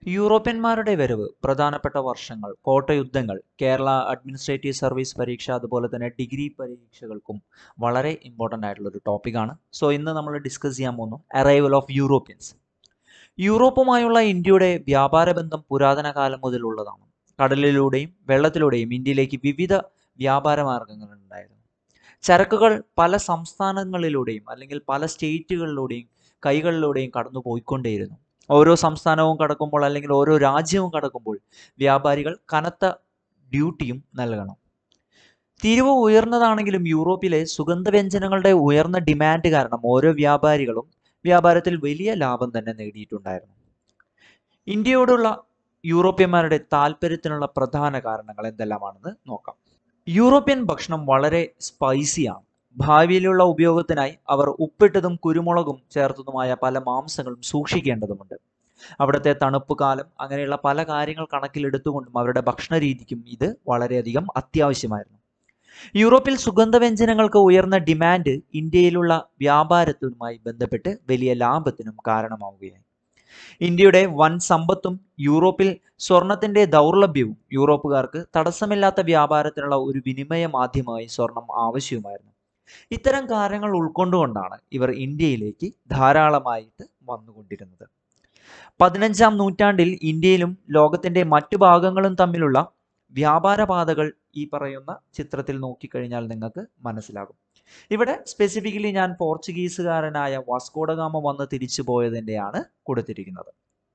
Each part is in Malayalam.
യൂറോപ്യന്മാരുടെ വരവ് പ്രധാനപ്പെട്ട വർഷങ്ങൾ കോട്ടയുദ്ധങ്ങൾ കേരള അഡ്മിനിസ്ട്രേറ്റീവ് സർവീസ് പരീക്ഷ അതുപോലെ തന്നെ ഡിഗ്രി പരീക്ഷകൾക്കും വളരെ ഇമ്പോർട്ടൻ്റ് ആയിട്ടുള്ള ഒരു ടോപ്പിക്കാണ് സോ ഇന്ന് നമ്മൾ ഡിസ്കസ് ചെയ്യാൻ പോകുന്നു അറൈവൽ ഓഫ് യൂറോപ്യൻസ് യൂറോപ്പുമായുള്ള ഇന്ത്യയുടെ വ്യാപാര ബന്ധം പുരാതന കാലം മുതലുള്ളതാണ് കടലിലൂടെയും വെള്ളത്തിലൂടെയും ഇന്ത്യയിലേക്ക് വിവിധ വ്യാപാര മാർഗങ്ങൾ ഉണ്ടായിരുന്നു ചരക്കുകൾ പല സംസ്ഥാനങ്ങളിലൂടെയും അല്ലെങ്കിൽ പല സ്റ്റേറ്റുകളിലൂടെയും കൈകളിലൂടെയും കടന്നു പോയിക്കൊണ്ടേയിരുന്നു ഓരോ സംസ്ഥാനവും കടക്കുമ്പോൾ അല്ലെങ്കിൽ ഓരോ രാജ്യവും കടക്കുമ്പോൾ വ്യാപാരികൾ കനത്ത ഡ്യൂട്ടിയും നൽകണം തീരുവ ഉയർന്നതാണെങ്കിലും യൂറോപ്പിലെ സുഗന്ധവ്യഞ്ജനങ്ങളുടെ ഉയർന്ന ഡിമാൻഡ് കാരണം ഓരോ വ്യാപാരികളും വ്യാപാരത്തിൽ വലിയ ലാഭം തന്നെ നേടിയിട്ടുണ്ടായിരുന്നു ഇന്ത്യയോടുള്ള യൂറോപ്യന്മാരുടെ താല്പര്യത്തിനുള്ള പ്രധാന കാരണങ്ങൾ എന്തെല്ലാമാണെന്ന് നോക്കാം യൂറോപ്യൻ ഭക്ഷണം വളരെ സ്പൈസിയാണ് ഭാവിയിലുള്ള ഉപയോഗത്തിനായി അവർ ഉപ്പിട്ടതും കുരുമുളകും ചേർത്തതുമായ പല മാംസങ്ങളും സൂക്ഷിക്കേണ്ടതുണ്ട് അവിടുത്തെ തണുപ്പ് കാലം അങ്ങനെയുള്ള പല കാര്യങ്ങൾ കണക്കിലെടുത്തുകൊണ്ടും അവരുടെ ഭക്ഷണ രീതിക്കും ഇത് വളരെയധികം അത്യാവശ്യമായിരുന്നു യൂറോപ്പിൽ സുഗന്ധവ്യഞ്ജനങ്ങൾക്ക് ഉയർന്ന ഡിമാൻഡ് ഇന്ത്യയിലുള്ള വ്യാപാരത്തിനുമായി ബന്ധപ്പെട്ട് വലിയ ലാഭത്തിനും കാരണമാവുകയായി ഇന്ത്യയുടെ വൻ സമ്പത്തും യൂറോപ്പിൽ സ്വർണത്തിന്റെ ദൗർലഭ്യവും യൂറോപ്പുകാർക്ക് തടസ്സമില്ലാത്ത വ്യാപാരത്തിനുള്ള ഒരു വിനിമയ മാധ്യമമായി സ്വർണം ആവശ്യവുമായിരുന്നു ഇത്തരം കാര്യങ്ങൾ ഉൾക്കൊണ്ടുകൊണ്ടാണ് ഇവർ ഇന്ത്യയിലേക്ക് ധാരാളമായിട്ട് വന്നുകൊണ്ടിരുന്നത് പതിനഞ്ചാം നൂറ്റാണ്ടിൽ ഇന്ത്യയിലും ലോകത്തിന്റെ മറ്റു ഭാഗങ്ങളും തമ്മിലുള്ള വ്യാപാര പാതകൾ ഈ പറയുന്ന ചിത്രത്തിൽ നോക്കിക്കഴിഞ്ഞാൽ നിങ്ങൾക്ക് മനസ്സിലാകും ഇവിടെ സ്പെസിഫിക്കലി ഞാൻ പോർച്ചുഗീസുകാരനായ വാസ്കോഡഗാമ വന്ന് തിരിച്ചു പോയതിൻ്റെയാണ് കൊടുത്തിരിക്കുന്നത്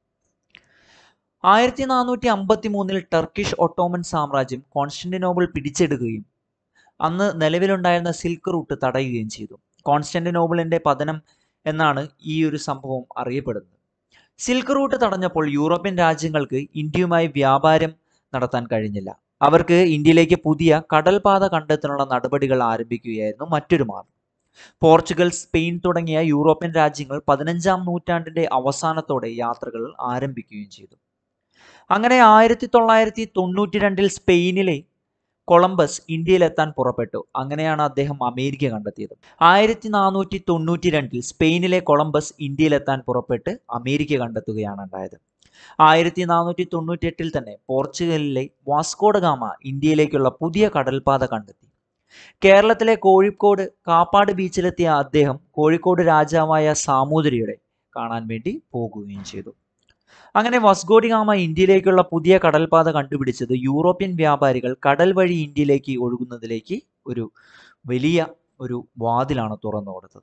ആയിരത്തി നാനൂറ്റി അമ്പത്തി മൂന്നിൽ ടർക്കിഷ് ഒട്ടോമൻ സാമ്രാജ്യം കോൺസ്റ്റന്റിനോബിൾ പിടിച്ചെടുക്കുകയും അന്ന് നിലവിലുണ്ടായിരുന്ന സിൽക്ക് റൂട്ട് തടയുകയും ചെയ്തു കോൺസ്റ്റന്റിനോബിളിന്റെ പതനം എന്നാണ് ഈ ഒരു സംഭവം അറിയപ്പെടുന്നത് സിൽക്ക് റൂട്ട് തടഞ്ഞപ്പോൾ യൂറോപ്യൻ രാജ്യങ്ങൾക്ക് ഇന്ത്യയുമായി വ്യാപാരം നടത്താൻ കഴിഞ്ഞില്ല അവർക്ക് ഇന്ത്യയിലേക്ക് പുതിയ കടൽപാത കണ്ടെത്താനുള്ള നടപടികൾ ആരംഭിക്കുകയായിരുന്നു മറ്റൊരു മാർഗം പോർച്ചുഗൽ സ്പെയിൻ തുടങ്ങിയ യൂറോപ്യൻ രാജ്യങ്ങൾ പതിനഞ്ചാം നൂറ്റാണ്ടിന്റെ അവസാനത്തോടെ യാത്രകൾ ആരംഭിക്കുകയും ചെയ്തു അങ്ങനെ ആയിരത്തി തൊള്ളായിരത്തി തൊണ്ണൂറ്റി രണ്ടിൽ സ്പെയിനിലെ കൊളംബസ് ഇന്ത്യയിലെത്താൻ പുറപ്പെട്ടു അങ്ങനെയാണ് അദ്ദേഹം അമേരിക്ക കണ്ടെത്തിയത് ആയിരത്തി നാനൂറ്റി തൊണ്ണൂറ്റി രണ്ടിൽ സ്പെയിനിലെ കൊളംബസ് ഇന്ത്യയിലെത്താൻ പുറപ്പെട്ട് അമേരിക്ക കണ്ടെത്തുകയാണ് ഉണ്ടായത് ആയിരത്തി നാനൂറ്റി തൊണ്ണൂറ്റി എട്ടിൽ തന്നെ പോർച്ചുഗലിലെ വാസ്കോഡഗാമ ഇന്ത്യയിലേക്കുള്ള പുതിയ കടൽപാത കണ്ടെത്തി കേരളത്തിലെ കോഴിക്കോട് കാപ്പാട് ബീച്ചിലെത്തിയ അദ്ദേഹം കോഴിക്കോട് രാജാവായ സാമൂതിരിയുടെ കാണാൻ വേണ്ടി പോകുകയും ചെയ്തു അങ്ങനെ വസ്കോഡിഗാമ ഇന്ത്യയിലേക്കുള്ള പുതിയ കടൽപാത കണ്ടുപിടിച്ചത് യൂറോപ്യൻ വ്യാപാരികൾ കടൽ വഴി ഇന്ത്യയിലേക്ക് ഒഴുകുന്നതിലേക്ക് ഒരു വലിയ ഒരു വാതിലാണ് തുറന്നു കൊടുത്തത്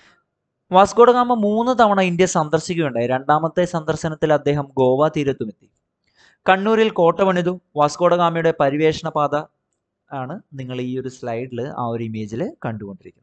വാസ്കോഡഗാമ മൂന്ന് തവണ ഇന്ത്യ സന്ദർശിക്കുകയുണ്ടായി രണ്ടാമത്തെ സന്ദർശനത്തിൽ അദ്ദേഹം ഗോവ തീരത്തുമെത്തി കണ്ണൂരിൽ കോട്ട പണിതു വാസ്കോഡഗാമയുടെ പരിവേഷണ പാത ആണ് നിങ്ങൾ ഈ ഒരു സ്ലൈഡിൽ ആ ഒരു ഇമേജിൽ കണ്ടുകൊണ്ടിരിക്കുന്നത്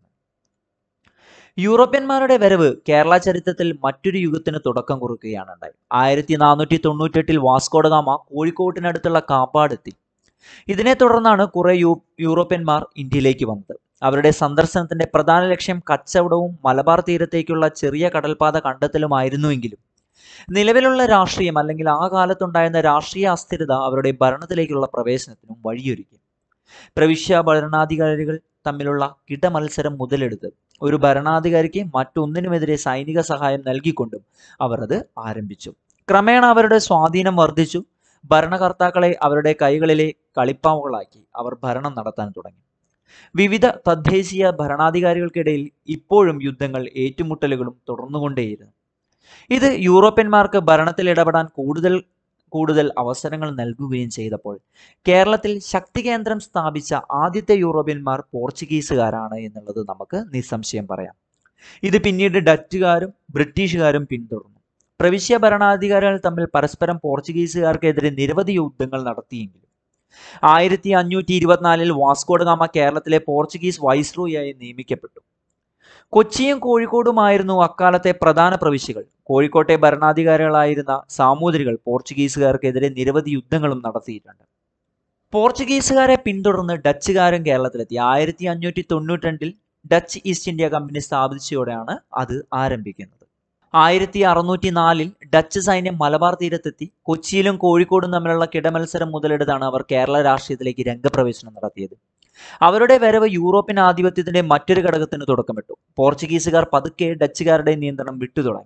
യൂറോപ്യന്മാരുടെ വരവ് കേരള ചരിത്രത്തിൽ മറ്റൊരു യുഗത്തിന് തുടക്കം കുറിക്കുകയാണ് ഉണ്ടായി ആയിരത്തി നാനൂറ്റി തൊണ്ണൂറ്റെട്ടിൽ വാസ്കോഡഗാമ കോഴിക്കോട്ടിനടുത്തുള്ള കാപ്പാടെത്തി ഇതിനെ തുടർന്നാണ് കുറെ യൂ യൂറോപ്യന്മാർ ഇന്ത്യയിലേക്ക് വന്നത് അവരുടെ സന്ദർശനത്തിന്റെ പ്രധാന ലക്ഷ്യം കച്ചവടവും മലബാർ തീരത്തേക്കുള്ള ചെറിയ കടൽപാത കണ്ടെത്തലുമായിരുന്നുവെങ്കിലും നിലവിലുള്ള രാഷ്ട്രീയം അല്ലെങ്കിൽ ആ കാലത്തുണ്ടായിരുന്ന രാഷ്ട്രീയ അസ്ഥിരത അവരുടെ ഭരണത്തിലേക്കുള്ള പ്രവേശനത്തിനും വഴിയൊരുക്കി പ്രവിശ്യ ഭരണാധികാരികൾ തമ്മിലുള്ള കിടമത്സരം മുതലെടുത്ത് ഒരു ഭരണാധികാരിക്ക് മറ്റൊന്നിനുമെതിരെ സൈനിക സഹായം നൽകിക്കൊണ്ടും അവർ അത് ആരംഭിച്ചു ക്രമേണ അവരുടെ സ്വാധീനം വർദ്ധിച്ചു ഭരണകർത്താക്കളെ അവരുടെ കൈകളിലെ കളിപ്പാവുകളാക്കി അവർ ഭരണം നടത്താൻ തുടങ്ങി വിവിധ തദ്ദേശീയ ഭരണാധികാരികൾക്കിടയിൽ ഇപ്പോഴും യുദ്ധങ്ങൾ ഏറ്റുമുട്ടലുകളും തുടർന്നുകൊണ്ടേയിരുന്നു ഇത് യൂറോപ്യന്മാർക്ക് ഭരണത്തിൽ ഇടപെടാൻ കൂടുതൽ കൂടുതൽ അവസരങ്ങൾ നൽകുകയും ചെയ്തപ്പോൾ കേരളത്തിൽ ശക്തി കേന്ദ്രം സ്ഥാപിച്ച ആദ്യത്തെ യൂറോപ്യന്മാർ പോർച്ചുഗീസുകാരാണ് എന്നുള്ളത് നമുക്ക് നിസ്സംശയം പറയാം ഇത് പിന്നീട് ഡച്ചുകാരും ബ്രിട്ടീഷുകാരും പിന്തുടർന്നു പ്രവിശ്യ ഭരണാധികാരികൾ തമ്മിൽ പരസ്പരം പോർച്ചുഗീസുകാർക്കെതിരെ നിരവധി യുദ്ധങ്ങൾ നടത്തിയെങ്കിലും ആയിരത്തി അഞ്ഞൂറ്റി ഇരുപത്തിനാലിൽ വാസ്കോഡഗാമ കേരളത്തിലെ പോർച്ചുഗീസ് വൈസ്രോയായി നിയമിക്കപ്പെട്ടു കൊച്ചിയും കോഴിക്കോടുമായിരുന്നു അക്കാലത്തെ പ്രധാന പ്രവിശ്യകൾ കോഴിക്കോട്ടെ ഭരണാധികാരികളായിരുന്ന സാമൂതിരികൾ പോർച്ചുഗീസുകാർക്കെതിരെ നിരവധി യുദ്ധങ്ങളും നടത്തിയിട്ടുണ്ട് പോർച്ചുഗീസുകാരെ പിന്തുടർന്ന് ഡച്ചുകാരും കേരളത്തിലെത്തി ആയിരത്തി അഞ്ഞൂറ്റി തൊണ്ണൂറ്റി രണ്ടിൽ ഡച്ച് ഈസ്റ്റ് ഇന്ത്യ കമ്പനി സ്ഥാപിച്ചതോടെയാണ് അത് ആരംഭിക്കുന്നത് ആയിരത്തി അറുന്നൂറ്റി നാലിൽ ഡച്ച് സൈന്യം മലബാർ തീരത്തെത്തി കൊച്ചിയിലും കോഴിക്കോടും തമ്മിലുള്ള കിടമത്സരം മുതലെടുത്താണ് അവർ കേരള രാഷ്ട്രീയത്തിലേക്ക് രംഗപ്രവേശനം നടത്തിയത് അവരുടെ വരവ് യൂറോപ്യൻ ആധിപത്യത്തിന്റെ മറ്റൊരു ഘടകത്തിന് തുടക്കമിട്ടു പോർച്ചുഗീസുകാർ പതുക്കെ ഡച്ചുകാരുടെ നിയന്ത്രണം വിട്ടുതുടങ്ങി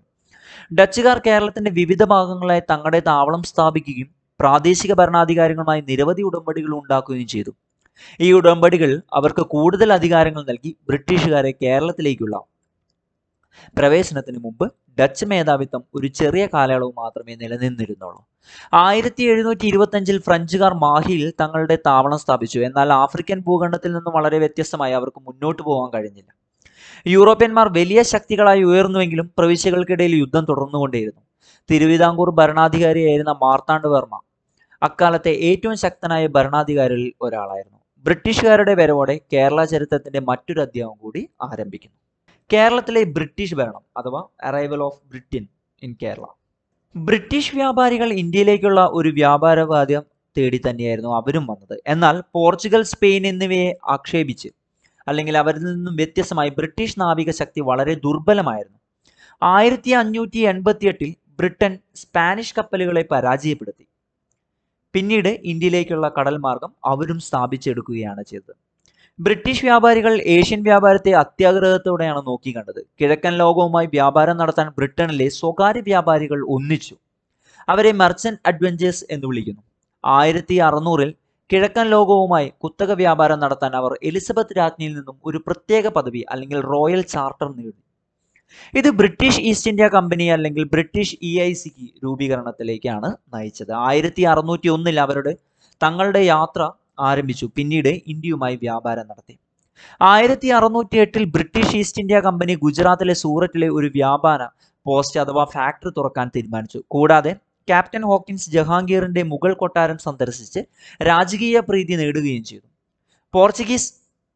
ഡച്ചുകാർ കേരളത്തിന്റെ വിവിധ ഭാഗങ്ങളായി തങ്ങളുടെ താവളം സ്ഥാപിക്കുകയും പ്രാദേശിക ഭരണാധികാരികളുമായി നിരവധി ഉടമ്പടികൾ ഉണ്ടാക്കുകയും ചെയ്തു ഈ ഉടമ്പടികൾ അവർക്ക് കൂടുതൽ അധികാരങ്ങൾ നൽകി ബ്രിട്ടീഷുകാരെ കേരളത്തിലേക്കുള്ള പ്രവേശനത്തിന് മുമ്പ് ഡച്ച് മേധാവിത്വം ഒരു ചെറിയ കാലയളവ് മാത്രമേ നിലനിന്നിരുന്നുള്ളൂ ആയിരത്തി എഴുന്നൂറ്റി ഇരുപത്തഞ്ചിൽ ഫ്രഞ്ചുകാർ മാഹിയിൽ തങ്ങളുടെ താവളം സ്ഥാപിച്ചു എന്നാൽ ആഫ്രിക്കൻ ഭൂഖണ്ഡത്തിൽ നിന്നും വളരെ വ്യത്യസ്തമായി അവർക്ക് മുന്നോട്ട് പോകാൻ കഴിഞ്ഞില്ല യൂറോപ്യന്മാർ വലിയ ശക്തികളായി ഉയർന്നുവെങ്കിലും പ്രവിശ്യകൾക്കിടയിൽ യുദ്ധം തുടർന്നുകൊണ്ടേയിരുന്നു തിരുവിതാംകൂർ ഭരണാധികാരിയായിരുന്ന മാർത്താണ്ഡ് വർമ്മ അക്കാലത്തെ ഏറ്റവും ശക്തനായ ഭരണാധികാരികളിൽ ഒരാളായിരുന്നു ബ്രിട്ടീഷുകാരുടെ വരവോടെ കേരള ചരിത്രത്തിന്റെ മറ്റൊരു അധ്യായം കൂടി ആരംഭിക്കുന്നു കേരളത്തിലെ ബ്രിട്ടീഷ് ഭരണം അഥവാ arrival of Britain in Kerala British വ്യാപാരികൾ ഇന്ത്യയിലേക്കുള്ള ഒരു വ്യാപാരവാദ്യം തേടി തന്നെയായിരുന്നു അവരും വന്നത് എന്നാൽ പോർച്ചുഗൽ സ്പെയിൻ എന്നിവയെ ആക്ഷേപിച്ച് അല്ലെങ്കിൽ അവരിൽ നിന്നും വ്യത്യസ്തമായി ബ്രിട്ടീഷ് നാവിക ശക്തി വളരെ ദുർബലമായിരുന്നു ആയിരത്തി അഞ്ഞൂറ്റി എൺപത്തി എട്ടിൽ ബ്രിട്ടൻ സ്പാനിഷ് കപ്പലുകളെ പരാജയപ്പെടുത്തി പിന്നീട് ഇന്ത്യയിലേക്കുള്ള കടൽ മാർഗം അവരും സ്ഥാപിച്ചെടുക്കുകയാണ് ചെയ്തത് ബ്രിട്ടീഷ് വ്യാപാരികൾ ഏഷ്യൻ വ്യാപാരത്തെ അത്യാഗ്രഹത്തോടെയാണ് നോക്കിക്കണ്ടത് കിഴക്കൻ ലോകവുമായി വ്യാപാരം നടത്താൻ ബ്രിട്ടനിലെ സ്വകാര്യ വ്യാപാരികൾ ഒന്നിച്ചു അവരെ മെർച്ചന്റ് അഡ്വഞ്ചേഴ്സ് എന്ന് വിളിക്കുന്നു ആയിരത്തി അറുന്നൂറിൽ കിഴക്കൻ ലോകവുമായി കുത്തക വ്യാപാരം നടത്താൻ അവർ എലിസബത്ത് രാജ്ഞിയിൽ നിന്നും ഒരു പ്രത്യേക പദവി അല്ലെങ്കിൽ റോയൽ ചാർട്ടർ നേടി ഇത് ബ്രിട്ടീഷ് ഈസ്റ്റ് ഇന്ത്യ കമ്പനി അല്ലെങ്കിൽ ബ്രിട്ടീഷ് ഇ ഐ സിക്ക് രൂപീകരണത്തിലേക്കാണ് നയിച്ചത് ആയിരത്തി അറുന്നൂറ്റി ഒന്നിൽ അവരുടെ തങ്ങളുടെ യാത്ര ആരംഭിച്ചു പിന്നീട് ഇന്ത്യയുമായി വ്യാപാരം നടത്തി ആയിരത്തി അറുന്നൂറ്റി എട്ടിൽ ബ്രിട്ടീഷ് ഈസ്റ്റ് ഇന്ത്യ കമ്പനി ഗുജറാത്തിലെ സൂററ്റിലെ ഒരു വ്യാപാര പോസ്റ്റ് അഥവാ ഫാക്ടറി തുറക്കാൻ തീരുമാനിച്ചു കൂടാതെ ക്യാപ്റ്റൻ ഹോക്കിൻസ് ജഹാംഗീറിന്റെ മുഗൾ കൊട്ടാരം സന്ദർശിച്ച് രാജകീയ പ്രീതി നേടുകയും ചെയ്തു പോർച്ചുഗീസ്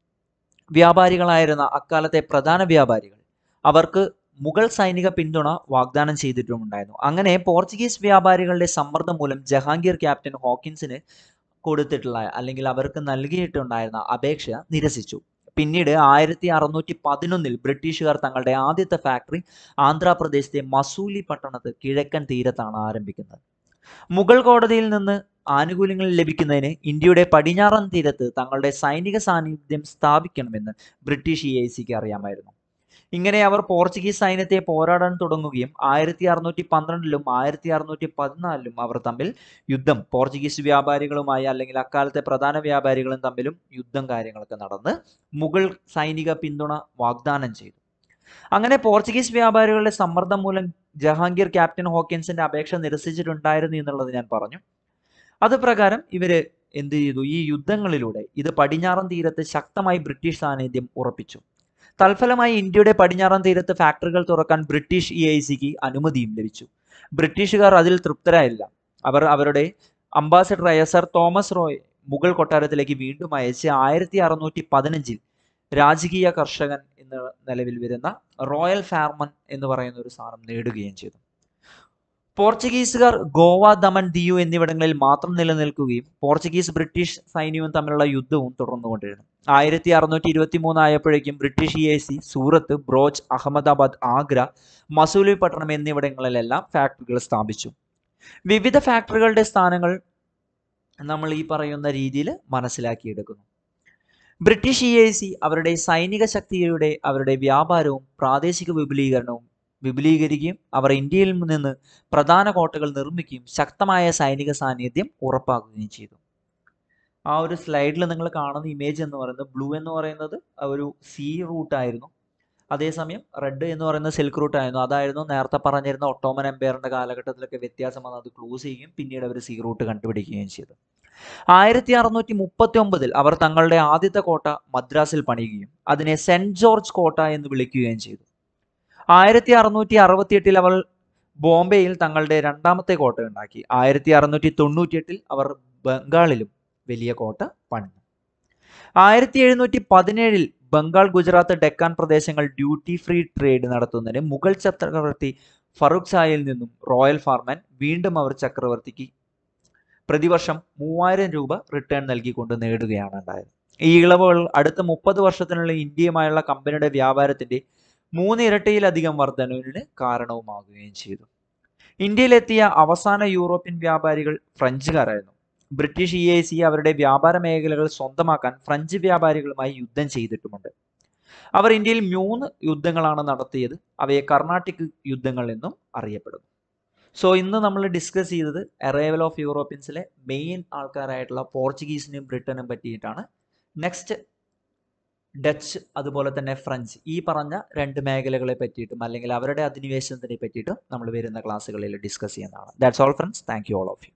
വ്യാപാരികളായിരുന്ന അക്കാലത്തെ പ്രധാന വ്യാപാരികൾ അവർക്ക് മുഗൾ സൈനിക പിന്തുണ വാഗ്ദാനം ചെയ്തിട്ടുമുണ്ടായിരുന്നു അങ്ങനെ പോർച്ചുഗീസ് വ്യാപാരികളുടെ സമ്മർദ്ദം മൂലം ജഹാംഗീർ ക്യാപ്റ്റൻ ഹോക്കിൻസിന് കൊടുത്തിട്ടുള്ള അല്ലെങ്കിൽ അവർക്ക് നൽകിയിട്ടുണ്ടായിരുന്ന അപേക്ഷ നിരസിച്ചു പിന്നീട് ആയിരത്തി അറുന്നൂറ്റി പതിനൊന്നിൽ ബ്രിട്ടീഷുകാർ തങ്ങളുടെ ആദ്യത്തെ ഫാക്ടറി ആന്ധ്രാപ്രദേശത്തെ മസൂലി പട്ടണത്ത് കിഴക്കൻ തീരത്താണ് ആരംഭിക്കുന്നത് മുഗൾ കോടതിയിൽ നിന്ന് ആനുകൂല്യങ്ങൾ ലഭിക്കുന്നതിന് ഇന്ത്യയുടെ പടിഞ്ഞാറൻ തീരത്ത് തങ്ങളുടെ സൈനിക സാന്നിധ്യം സ്ഥാപിക്കണമെന്ന് ബ്രിട്ടീഷ് ഇ ഐ സിക്ക് അറിയാമായിരുന്നു ഇങ്ങനെ അവർ പോർച്ചുഗീസ് സൈന്യത്തെ പോരാടാൻ തുടങ്ങുകയും ആയിരത്തി അറുന്നൂറ്റി പന്ത്രണ്ടിലും ആയിരത്തി അറുന്നൂറ്റി പതിനാലിലും അവർ തമ്മിൽ യുദ്ധം പോർച്ചുഗീസ് വ്യാപാരികളുമായി അല്ലെങ്കിൽ അക്കാലത്തെ പ്രധാന വ്യാപാരികളും തമ്മിലും യുദ്ധം കാര്യങ്ങളൊക്കെ നടന്ന് മുഗൾ സൈനിക പിന്തുണ വാഗ്ദാനം ചെയ്തു അങ്ങനെ പോർച്ചുഗീസ് വ്യാപാരികളുടെ സമ്മർദ്ദം മൂലം ജഹാംഗീർ ക്യാപ്റ്റൻ ഹോക്കിൻസിന്റെ അപേക്ഷ നിരസിച്ചിട്ടുണ്ടായിരുന്നു എന്നുള്ളത് ഞാൻ പറഞ്ഞു അത് പ്രകാരം ഇവര് എന്ത് ചെയ്തു ഈ യുദ്ധങ്ങളിലൂടെ ഇത് പടിഞ്ഞാറൻ തീരത്ത് ശക്തമായി ബ്രിട്ടീഷ് സാന്നിധ്യം ഉറപ്പിച്ചു തൽഫലമായി ഇന്ത്യയുടെ പടിഞ്ഞാറൻ തീരത്ത് ഫാക്ടറികൾ തുറക്കാൻ ബ്രിട്ടീഷ് ഇ ഐ സിക്ക് അനുമതിയും ലഭിച്ചു ബ്രിട്ടീഷുകാർ അതിൽ തൃപ്തരായില്ല അവർ അവരുടെ അംബാസഡറായ സർ തോമസ് റോയ് മുഗൾ കൊട്ടാരത്തിലേക്ക് വീണ്ടും അയച്ച് ആയിരത്തി അറുന്നൂറ്റി പതിനഞ്ചിൽ രാജകീയ കർഷകൻ എന്ന നിലവിൽ വരുന്ന റോയൽ ഫാർമൻ എന്ന് പറയുന്ന ഒരു സ്ഥാനം നേടുകയും ചെയ്തു പോർച്ചുഗീസുകാർ ഗോവ ദമൻ ദിയു എന്നിവിടങ്ങളിൽ മാത്രം നിലനിൽക്കുകയും പോർച്ചുഗീസ് ബ്രിട്ടീഷ് സൈന്യവും തമ്മിലുള്ള യുദ്ധവും തുടർന്നുകൊണ്ടിരുന്നു ആയിരത്തി അറുന്നൂറ്റി ഇരുപത്തി മൂന്ന് ആയപ്പോഴേക്കും British E C Surat Broach Ahmedabad Agra Masulipatnam എന്നിവിടങ്ങളിലെല്ലാം ഫാക്ടറികൾ സ്ഥാപിച്ചു വിവിധ ഫാക്ടറികളുടെ സ്ഥാനങ്ങൾ നമ്മൾ ഈ പറയുന്ന രീതിയിൽ മനസ്സിലാക്കിയെടുക്കുന്നു ബ്രിട്ടീഷ് ഇ സി അവരുടെ സൈനിക ശക്തിയുടെ അവരുടെ വ്യാപാരവും പ്രാദേശിക വിപുലീകരണവും വിപുലീകരിക്കുകയും അവർ ഇന്ത്യയിൽ നിന്ന് പ്രധാന കോട്ടകൾ നിർമ്മിക്കുകയും ശക്തമായ സൈനിക സാന്നിധ്യം ഉറപ്പാക്കുകയും ചെയ്തു ആ ഒരു സ്ലൈഡിൽ നിങ്ങൾ കാണുന്ന ഇമേജ് എന്ന് പറയുന്നത് ബ്ലൂ എന്ന് പറയുന്നത് ഒരു സീ റൂട്ട് ആയിരുന്നു അതേസമയം റെഡ് എന്ന് പറയുന്നത് സിൽക്ക് റൂട്ട് ആയിരുന്നു അതായിരുന്നു നേരത്തെ പറഞ്ഞിരുന്ന ഒട്ടോമൻ എംപയറിന്റെ കാലഘട്ടത്തിലൊക്കെ വ്യത്യാസം വന്ന് അത് ക്ലോസ് ചെയ്യുകയും പിന്നീട് അവർ സീ റൂട്ട് കണ്ടുപിടിക്കുകയും ചെയ്തു ആയിരത്തി അറുന്നൂറ്റി മുപ്പത്തി ഒമ്പതിൽ അവർ തങ്ങളുടെ ആദ്യത്തെ കോട്ട മദ്രാസിൽ പണിയുകയും അതിനെ സെന്റ് ജോർജ് കോട്ട എന്ന് വിളിക്കുകയും ചെയ്തു ആയിരത്തി അറുന്നൂറ്റി അറുപത്തിയെട്ടിൽ അവർ ബോംബെയിൽ തങ്ങളുടെ രണ്ടാമത്തെ കോട്ട ഉണ്ടാക്കി ആയിരത്തി അറുന്നൂറ്റി തൊണ്ണൂറ്റിയെട്ടിൽ അവർ ബംഗാളിലും വലിയ കോട്ട പണിതു ആയിരത്തി എഴുന്നൂറ്റി പതിനേഴിൽ ബംഗാൾ ഗുജറാത്ത് ഡെക്കാൻ പ്രദേശങ്ങൾ ഡ്യൂട്ടി ഫ്രീ ട്രേഡ് നടത്തുന്നതിന് മുഗൾ ചക്രവർത്തി ഫറൂഖ് ഷായിൽ നിന്നും റോയൽ ഫാർമൻ വീണ്ടും അവർ ചക്രവർത്തിക്ക് പ്രതിവർഷം മൂവായിരം രൂപ റിട്ടേൺ നൽകിക്കൊണ്ട് നേടുകയാണ് ഉണ്ടായത് ഈ ഇളവുകൾ അടുത്ത മുപ്പത് വർഷത്തിനുള്ള ഇന്ത്യയുമായുള്ള കമ്പനിയുടെ വ്യാപാരത്തിന്റെ മൂന്ന് ഇരട്ടിയിലധികം വർധനവിന് കാരണവുമാകുകയും ചെയ്തു ഇന്ത്യയിലെത്തിയ അവസാന യൂറോപ്യൻ വ്യാപാരികൾ ഫ്രഞ്ചുകാരായിരുന്നു ബ്രിട്ടീഷ് ഇ ഐ സി അവരുടെ വ്യാപാര മേഖലകൾ സ്വന്തമാക്കാൻ ഫ്രഞ്ച് വ്യാപാരികളുമായി യുദ്ധം ചെയ്തിട്ടുമുണ്ട് അവർ ഇന്ത്യയിൽ മൂന്ന് യുദ്ധങ്ങളാണ് നടത്തിയത് അവയെ കർണാട്ടിക് യുദ്ധങ്ങൾ എന്നും അറിയപ്പെടുന്നു സോ ഇന്ന് നമ്മൾ ഡിസ്കസ് ചെയ്തത് അറൈവൽ ഓഫ് യൂറോപ്യൻസിലെ മെയിൻ ആൾക്കാരായിട്ടുള്ള പോർച്ചുഗീസിനും ബ്രിട്ടനും പറ്റിയിട്ടാണ് നെക്സ്റ്റ് ഡച്ച് അതുപോലെ തന്നെ ഫ്രഞ്ച് ഈ പറഞ്ഞ രണ്ട് മേഖലകളെ പറ്റിയിട്ടും അല്ലെങ്കിൽ അവരുടെ അധിനിവേശത്തിനെ പറ്റിയിട്ടും നമ്മൾ വരുന്ന ക്ലാസ്സുകളിൽ ഡിസ്കസ് ചെയ്യുന്നതാണ് that's all friends thank you all of U